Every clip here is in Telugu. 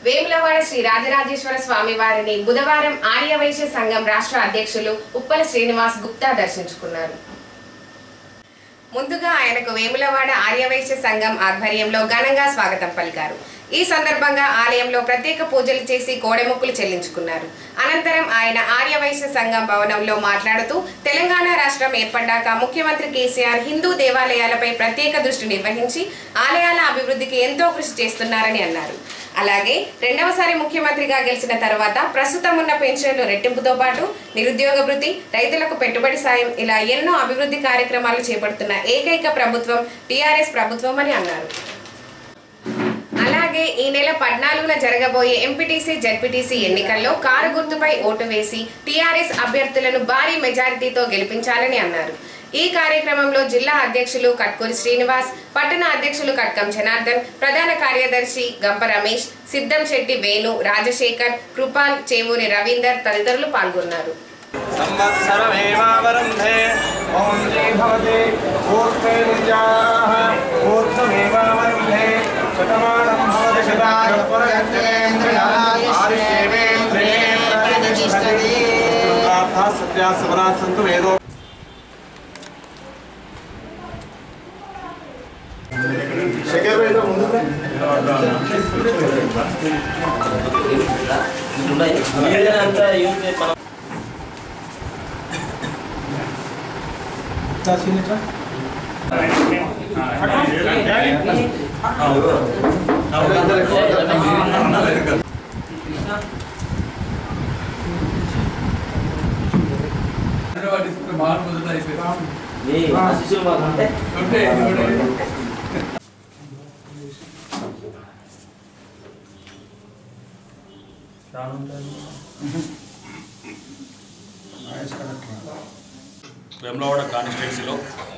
వేములవాడ శ్రీ రాజరాజేశ్వర స్వామి వారిని బుధవారం ఆర్యవైశ్య సంఘం రాష్ట్ర అధ్యక్షులు ఉప్పల శ్రీనివాస్ గుప్తా దర్శించుకున్నారు ముందుగా ఆయనకు వేములవాడ ఆర్యవైశ్య సంఘం ఆధ్వర్యంలో ఘనంగా స్వాగతం పలికారు ఈ సందర్భంగా ఆలయంలో ప్రత్యేక పూజలు చేసి కోడెముక్కులు చెల్లించుకున్నారు అనంతరం ఆయన ఆర్యవైశ్య సంఘం భవనంలో మాట్లాడుతూ తెలంగాణ రాష్ట్రం ఏర్పడ్డాక ముఖ్యమంత్రి కేసీఆర్ హిందూ దేవాలయాలపై ప్రత్యేక దృష్టి నిర్వహించి ఆలయాల అభివృద్ధికి ఎంతో కృషి చేస్తున్నారని అన్నారు అలాగే రెండవసారి ముఖ్యమంత్రిగా గెలిచిన తర్వాత ప్రస్తుతం ఉన్న పెన్షన్లు రెట్టింపుతో పాటు నిరుద్యోగ వృత్తి రైతులకు పెట్టుబడి సాయం ఇలా ఎన్నో అభివృద్ధి కార్యక్రమాలు చేపడుతున్న ఏకైక ప్రభుత్వం టీఆర్ఎస్ ప్రభుత్వం అని అన్నారు అలాగే ఈ నెల పద్నాలుగున జరగబోయే ఎంపీటీసీ జడ్పీటీసీ ఎన్నికల్లో కారు గుర్తుపై ఓటు వేసి టీఆర్ఎస్ అభ్యర్థులను భారీ మెజారిటీతో గెలిపించాలని అన్నారు ఈ కార్యక్రమంలో జిల్లా అధ్యక్షులు కట్కూరి శ్రీనివాస్ పట్టణ అధ్యక్షులు కట్కం జనార్దన్ ప్రధాన కార్యదర్శి గంప రమేష్ సిద్ధం శెట్టి వేణు రాజశేఖర్ కృపాల్ చేమూరి రవీందర్ తదితరులు పాల్గొన్నారు సంవత్సరమేవావరుంధే ఓం జై భవతి ఊర్ధ్వేజాః ఊర్ధ్వమేవావరుంధే శతమానం భవతి శతాయు పురగత్యేంద్రియాः ఆయుష్యేవేంద్రియే ప్రతిష్టతి ప్రార్థా సత్యా సమరాः సంతు వేదో వేములవాడ కాన్స్టిట్యున్సీలో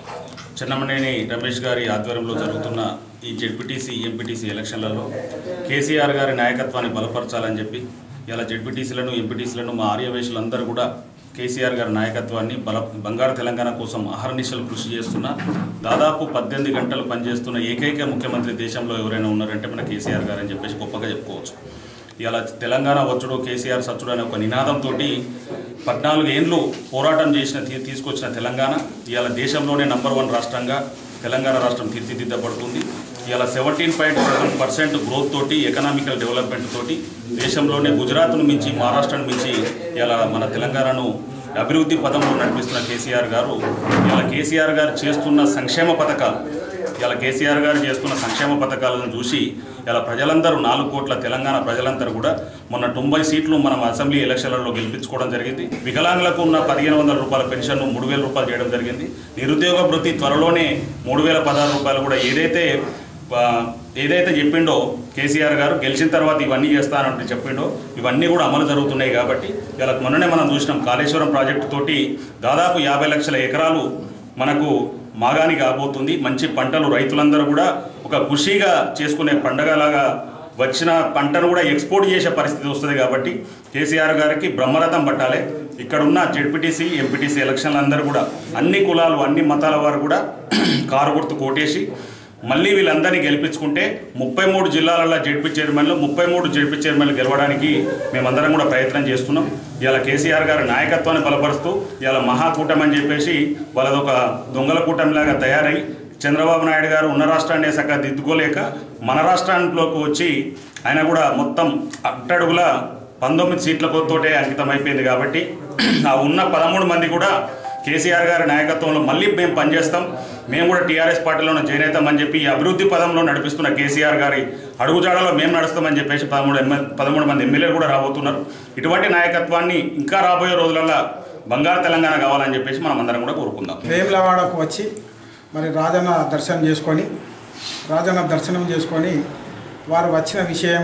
చెన్నమనేని రమేష్ గారి ఆధ్వర్యంలో జరుగుతున్న ఈ జెడ్పీటీసీ ఎంపీటీసీ ఎలక్షన్లలో కేసీఆర్ గారి నాయకత్వాన్ని బలపరచాలని చెప్పి ఇలా జెడ్పీటీసీలను ఎంపీటీసీలను మా ఆర్యవేశులందరూ కూడా కేసీఆర్ గారి నాయకత్వాన్ని బల బంగారు తెలంగాణ కోసం అహర్నిశలు కృషి చేస్తున్న దాదాపు పద్దెనిమిది గంటలు పనిచేస్తున్న ఏకైక ముఖ్యమంత్రి దేశంలో ఎవరైనా ఉన్నారంటే మన కేసీఆర్ గారు అని చెప్పేసి గొప్పగా చెప్పుకోవచ్చు ఇలా తెలంగాణ వచ్చుడు కేసీఆర్ సచ్చుడు అనే ఒక నినాదంతో పద్నాలుగు ఏండ్లు పోరాటం చేసిన తీ- తీసుకొచ్చిన తెలంగాణ ఇవాళ దేశంలోనే నంబర్ వన్ రాష్ట్రంగా తెలంగాణ రాష్ట్రం తీర్చిదిద్దబడుతుంది ఇవాళ seventeen point seven percent growth తోటి ఎకనామికల్ డెవలప్మెంట్ తోటి దేశంలోనే గుజరాత్ను మించి మహారాష్ట్రను మించి ఇలా మన తెలంగాణను అభివృద్ధి పదంలో నడిపిస్తున్న కేసీఆర్ గారు ఇలా కేసీఆర్ గారు చేస్తున్న సంక్షేమ పథకాలు ఇలా కేసీఆర్ గారు చేస్తున్న సంక్షేమ పథకాలను చూసి ఇలా ప్రజలందరూ నాలుగు కోట్ల తెలంగాణ ప్రజలందరూ కూడా మొన్న తొంభై సీట్లు మనం అసెంబ్లీ ఎలక్షన్లలో గెలిపించుకోవడం జరిగింది వికలాంగులకు ఉన్న పదిహేను వందల రూపాయల పెన్షన్ మూడు వేల రూపాయలు చేయడం జరిగింది నిరుద్యోగ వృత్తి త్వరలోనే మూడు వేల పదహారు రూపాయలు కూడా ఏదైతే ఆ, ఏదైతే చెప్పిండో కేసీఆర్ గారు గెలిచిన తర్వాత ఇవన్నీ చేస్తానంటే చెప్పిండో ఇవన్నీ కూడా అమలు జరుగుతున్నాయి కాబట్టి ఇలా మొన్ననే మనం చూసినాం కాళేశ్వరం ప్రాజెక్టు తోటి దాదాపు యాభై లక్షల ఎకరాలు మనకు మాగాని కాబోతుంది మంచి పంటలు రైతులందరూ కూడా ఒక ఖుషీగా చేసుకునే పండగలాగా వచ్చిన పంటను కూడా ఎక్స్పోర్ట్ చేసే పరిస్థితి వస్తుంది కాబట్టి కేసీఆర్ గారికి బ్రహ్మరథం పట్టాలి ఇక్కడ ఉన్న జెడ్పీటీసీ ఎంపీటీసీ ఎలక్షన్లు అందరూ కూడా అన్ని కులాలు అన్ని మతాల వారు కూడా కారు గుర్తు కోటేసి మళ్ళీ వీళ్ళందరినీ గెలిపించుకుంటే ముప్పై మూడు జిల్లాలలో జెడ్పీ చైర్మన్లు ముప్పై మూడు జెడ్పీ చైర్మన్లు గెలవడానికి మేమందరం కూడా ప్రయత్నం చేస్తున్నాం ఇలా కేసీఆర్ గారి నాయకత్వాన్ని బలపరుస్తూ ఇలా మహాకూటమి అని చెప్పేసి వాళ్ళదొక దొంగల కూటమిలాగా తయారై చంద్రబాబు నాయుడు గారు ఉన్న రాష్ట్రాన్ని సక్క దిద్దుకోలేక మన రాష్ట్రానికి వచ్చి ఆయన కూడా మొత్తం అట్టడుగుల పంతొమ్మిది సీట్లతోటే అంకితం అయిపోయింది కాబట్టి ఆ ఉన్న పదమూడు మంది కూడా కేసీఆర్ గారి నాయకత్వంలో మళ్ళీ మేము పనిచేస్తాం మేము కూడా టీఆర్ఎస్ పార్టీలోనే జాయిన్ అవుతామని చెప్పి ఈ అభివృద్ధి పదంలో నడిపిస్తున్న కేసీఆర్ గారి అడుగుజాడలో మేము నడుస్తామని చెప్పేసి పదమూడు ఎమ్మె పదమూడు మంది ఎమ్మెల్యేలు కూడా రాబోతున్నారు ఇటువంటి నాయకత్వాన్ని ఇంకా రాబోయే రోజులలో బంగారు తెలంగాణ కావాలని చెప్పేసి మనం అందరం కూడా కోరుకుందాం వేములవాడకు వచ్చి మరి రాజన్న దర్శనం చేసుకొని రాజన్న దర్శనం చేసుకొని వారు వచ్చిన విషయం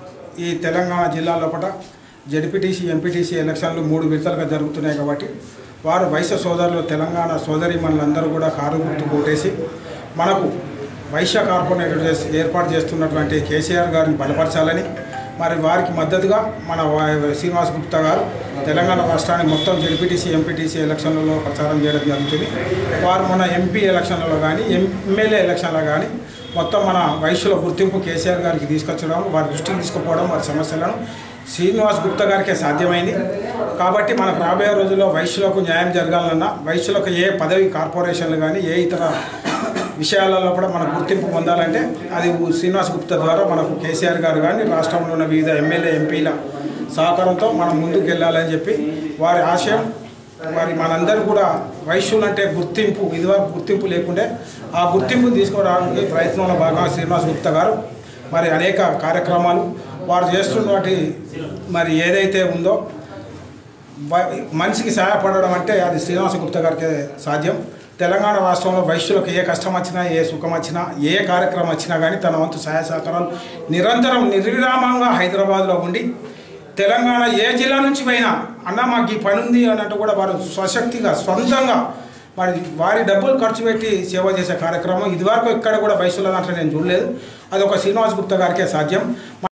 ఈ తెలంగాణ జిల్లా లోపల జడ్పీటీసీ ఎంపీటీసీ ఎలక్షన్లు మూడు విడతలుగా జరుగుతున్నాయి కాబట్టి వారు వైశ్య సోదరులు తెలంగాణ సోదరి మనలందరూ కూడా కారు గుర్తు కొట్టేసి మనకు వైశ్య కార్పొరేటర్ చేసి- ఏర్పాటు చేస్తున్నటువంటి కేసీఆర్ గారిని బలపరచాలని మరి వారికి మద్దతుగా మన వా- శ్రీనివాస్ గుప్తా గారు తెలంగాణ రాష్ట్రాన్ని మొత్తం జడ్పీటీసీ ఎంపీటీసీ ఎలక్షన్లలో ప్రచారం చేయడం జరుగుతుంది వారు మన ఎంపీ ఎలక్షన్లలో కానీ ఎమ్మెల్యే ఎలక్షన్లో కానీ మొత్తం మన వైశ్యుల గుర్తింపు కేసీఆర్ గారికి తీసుకొచ్చడం వారి దృష్టికి తీసుకుపోవడం వారి సమస్యలను శ్రీనివాస్ గుప్తా గారికే సాధ్యమైంది కాబట్టి మనకు రాబోయే రోజుల్లో వైశ్యులకు న్యాయం జరగాలన్నా వైశ్యులకు ఏ పదవి కార్పొరేషన్లు కానీ ఏ ఇతర విషయాలలో కూడా మన గుర్తింపు పొందాలంటే అది శ్రీనివాస్ గుప్తా ద్వారా మనకు కేసీఆర్ గారు కానీ రాష్ట్రంలో ఉన్న వివిధ ఎమ్మెల్యే ఎంపీల సహకారంతో మనం ముందుకు వెళ్ళాలని చెప్పి వారి ఆశయం మరి మనందరూ కూడా వైశ్యులు అంటే గుర్తింపు ఇదివరకు గుర్తింపు లేకుండే ఆ గుర్తింపు తీసుకురావడానికి ప్రయత్నంలో భాగంగా శ్రీనివాస్ గుప్తా గారు మరి అనేక కార్యక్రమాలు వారు చేస్తున్న వాటి మరి ఏదైతే ఉందో వ- మనిషికి సహాయపడడం అంటే అది శ్రీనివాస గుప్తా గారికి సాధ్యం తెలంగాణ రాష్ట్రంలో వైశ్యులకు ఏ కష్టం వచ్చినా ఏ సుఖం వచ్చినా ఏ కార్యక్రమం వచ్చినా కానీ తన వంతు సహాయ సహకారాలు నిరంతరం నిర్విరామంగా హైదరాబాద్లో ఉండి తెలంగాణ ఏ జిల్లా నుంచి పోయినా అన్న మాకు ఈ పని ఉంది అన్నట్టు కూడా వారు స్వశక్తిగా సొంతంగా మరి వారి డబ్బులు ఖర్చు పెట్టి సేవ చేసే కార్యక్రమం ఇదివరకు ఇక్కడ కూడా వైశ్యుల దాంట్లో నేను చూడలేదు అది ఒక శ్రీనివాస్ గుప్తా గారికే సాధ్యం